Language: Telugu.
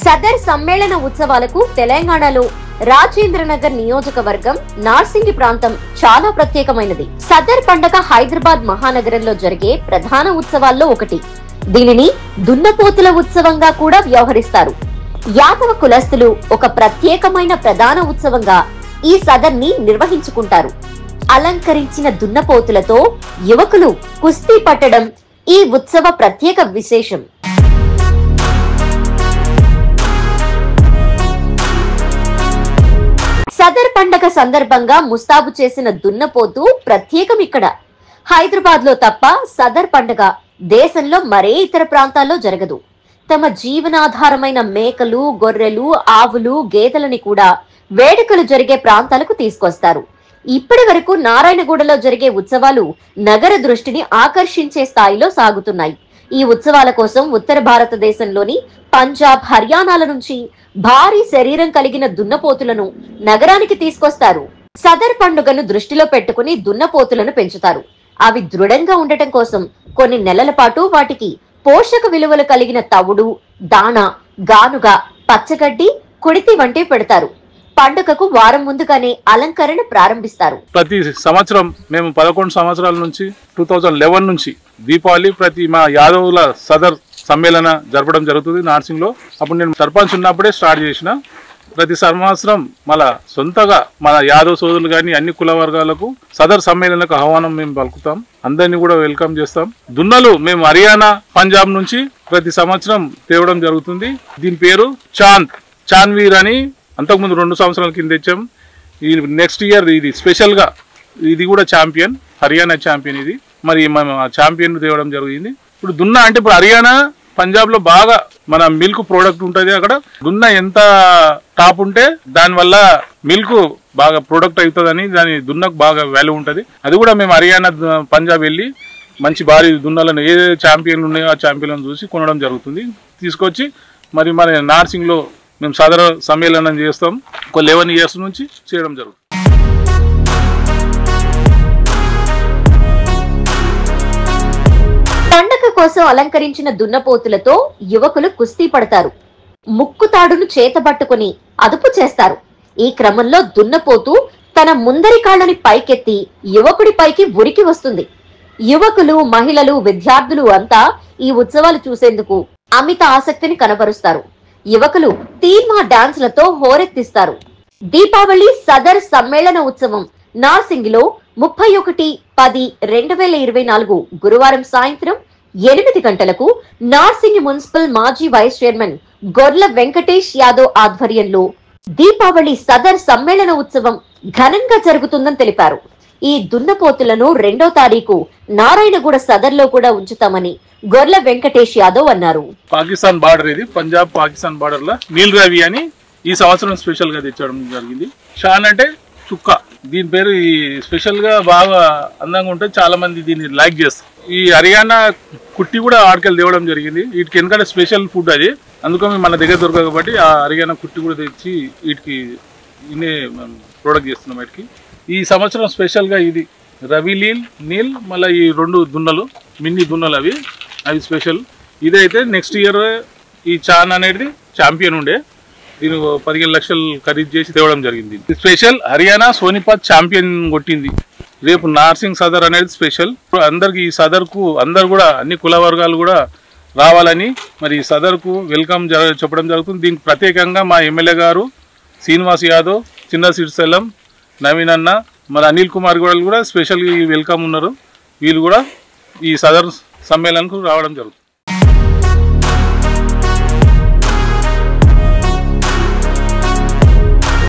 సదర్ సమ్మేళన ఉత్సవాలకు తెలంగాణలో రాజేంద్రనగర్ నియోజకవర్గం నార్సింగి ప్రాంతం చాలా ప్రత్యేకమైనది సదర్ పండగ హైదరాబాద్ మహానగరంలో జరిగే ప్రధాన ఉత్సవాల్లో ఒకటి దీనిని దున్నపోతుల ఉత్సవంగా కూడా వ్యవహరిస్తారు యాదవ కులస్తులు ఒక ప్రత్యేకమైన ప్రధాన ఉత్సవంగా ఈ సదర్ని నిర్వహించుకుంటారు అలంకరించిన దున్నపోతులతో యువకులు కుస్తీ పట్టడం ఈ ఉత్సవ ప్రత్యేక విశేషం సదర్ పండగ సందర్భంగా ముస్తాబు చేసిన దున్నపోతు ప్రత్యేకం ఇక్కడ హైదరాబాద్ లో తప్ప సదర్ పండగ దేశంలో మరే ఇతర ప్రాంతాల్లో జరగదు తమ జీవనాధారమైన మేకలు గొర్రెలు ఆవులు గేదెలని కూడా వేడుకలు జరిగే ప్రాంతాలకు తీసుకొస్తారు ఇప్పటి వరకు నారాయణగూడలో జరిగే ఉత్సవాలు నగర దృష్టిని ఆకర్షించే స్థాయిలో సాగుతున్నాయి ఈ ఉత్సవాల కోసం ఉత్తర భారతదేశంలోని పంజాబ్ హర్యానాల నుంచి భారీ శరీరం కలిగిన దున్నపోతులను నగరానికి తీసుకొస్తారు సదర్ పండుగను దృష్టిలో పెట్టుకుని దున్నపోతులను పెంచుతారు అవి దృఢంగా ఉండటం కోసం కొన్ని నెలల పాటు వాటికి పోషక విలువలు కలిగిన తవుడు దాణ గానుగ పచ్చగడ్డి కుడితి వంటివి పెడతారు పండుగకు వారం ముందుగానే అలంకరణ ప్రారంభిస్తారు ప్రతి సంవత్సరం మేము పదకొండు సంవత్సరాల నుంచి టూ థౌజండ్ లెవెన్ నుంచి దీపావళి ప్రతి మా యాదవుల సదర్ సమ్మేళన జరపడం జరుగుతుంది నార్సింగ్లో అప్పుడు నేను సర్పంచ్ ఉన్నప్పుడే స్టార్ట్ చేసిన ప్రతి సంవత్సరం మళ్ళా సొంతగా మన యాదవ్ సోదరులు కానీ అన్ని కుల వర్గాలకు సదర్ సమ్మేళనకు ఆహ్వానం మేము పలుకుతాం అందరినీ కూడా వెల్కమ్ చేస్తాం దున్నలు మేము హర్యానా పంజాబ్ నుంచి ప్రతి సంవత్సరం తేవడం జరుగుతుంది దీని పేరు చాంద్ చాన్వీర్ అని అంతకుముందు రెండు సంవత్సరాల కింద తెచ్చాం ఈ నెక్స్ట్ ఇయర్ ఇది స్పెషల్గా ఇది కూడా ఛాంపియన్ హర్యానా ఛాంపియన్ ఇది మరి మనం ఆ ఛాంపియన్ తేవడం జరిగింది ఇప్పుడు దున్న అంటే ఇప్పుడు హర్యానా పంజాబ్లో బాగా మన మిల్క్ ప్రోడక్ట్ ఉంటుంది అక్కడ దున్న ఎంత టాప్ ఉంటే దానివల్ల మిల్క్ బాగా ప్రొడక్ట్ అవుతుందని దాని దున్నకు బాగా వాల్యూ ఉంటుంది అది కూడా మేము హర్యానా ద- పంజాబ్ వెళ్ళి మంచి భారీ దున్నలను ఏ ఛాంపియన్లు ఉన్నాయో ఆ ఛాంపియన్లను చూసి కొనడం జరుగుతుంది తీసుకొచ్చి మరి మన నార్సింగ్లో మేము సదర సమ్మేళనం చేస్తాం ఒక లెవెన్ ఇయర్స్ నుంచి చేయడం జరుగుతుంది పండగ కోసం అలంకరించిన దున్నపోతులతో యువకులు కుస్తీ పడతారు ముక్కు తాడును చేతబట్టుకుని అదుపు చేస్తారు ఈ క్రమంలో దున్నపోతు తన ముందరి కాళ్ళని పైకెత్తి యువకుడి పైకి ఉరికి వస్తుంది యువకులు మహిళలు విద్యార్థులు అంతా ఈ ఉత్సవాలు చూసేందుకు అమిత ఆసక్తిని కనబరుస్తారు యువకులు తీర్మా డాన్స్లతో హోరెత్తిస్తారు దీపావళి సదర్ సమ్మేళన ఉత్సవం నార్సింగిలో ముప్పై ఒకటి పది రెండు వేల ఇరవై నాలుగు గురువారం సాయంత్రం ఎనిమిది గంటలకు నార్సింగి మున్సిపల్ మాజీ వైస్ చైర్మన్ గొర్ల వెంకటేష్ యాదవ్ ఆధ్వర్యంలో దీపావళి సదర్ సమ్మేళన ఉత్సవం ఘనంగా జరుగుతుందని తెలిపారు ఈ దున్నపోతులను రెండో తారీఖు నారాయణగూడ సదర్లో కూడా ఉంచుతామని గొర్ల వెంకటేష్ యాదవ్ అన్నారు పాకిస్తాన్ బార్డర్ ఇది పంజాబ్ పాకిస్తాన్ బార్డర్ లో నీల్ రవి అని ఈ సంవత్సరం స్పెషల్ గా తెచ్చడం జరిగింది షాన్ అంటే చుక్క దీని పేరు ఈ స్పెషల్ గా బాగా అందంగా ఉంటుంది చాలా మంది దీన్ని లైక్ చేస్తారు ఈ హర్యానా కుట్టి కూడా ఆడికెళ్ళి తేవడం జరిగింది వీటికి ఎందుకంటే స్పెషల్ ఫుడ్ అది అందుకని మన దగ్గర దొరకదు కాబట్టి ఆ హర్యానా కుట్టి కూడా తెచ్చి వీటికి ఇన్నే ప్రోడక్ట్ చేస్తున్నాం వాటికి ఈ సంవత్సరం స్పెషల్గా ఇది రవి లీల్ నీల్ మళ్ళీ ఈ రెండు దున్నలు మిన్ని దున్నలు అవి అవి స్పెషల్ ఇదైతే నెక్స్ట్ ఇయర్ ఈ చాన్ అనేది ఛాంపియన్ ఉండే దీని ఓ పదిహేను లక్షలు ఖరీదు చేసి తేవడం జరిగింది ఇది స్పెషల్ హర్యానా సోనిపత్ ఛాంపియన్ కొట్టింది రేపు నార్సింగ్ సదర్ అనేది స్పెషల్ అందరికి ఈ సదర్కు అందరు కూడా అన్ని కుల వర్గాలు కూడా రావాలని మరి ఈ సదర్కు వెల్కమ్ జర చెప్పడం జరుగుతుంది దీనికి ప్రత్యేకంగా మా ఎమ్మెల్యే గారు శ్రీనివాస్ యాదవ్ చిన్న సిరిసెల్లం నవీన్ అన్న మరి అనిల్ కుమార్ కూడా కూడా స్పెషల్ వెల్కమ్ ఉన్నారు వీళ్ళు కూడా ఈ సదర్ సమ్మేళనకు రావడం జరుగుతుంది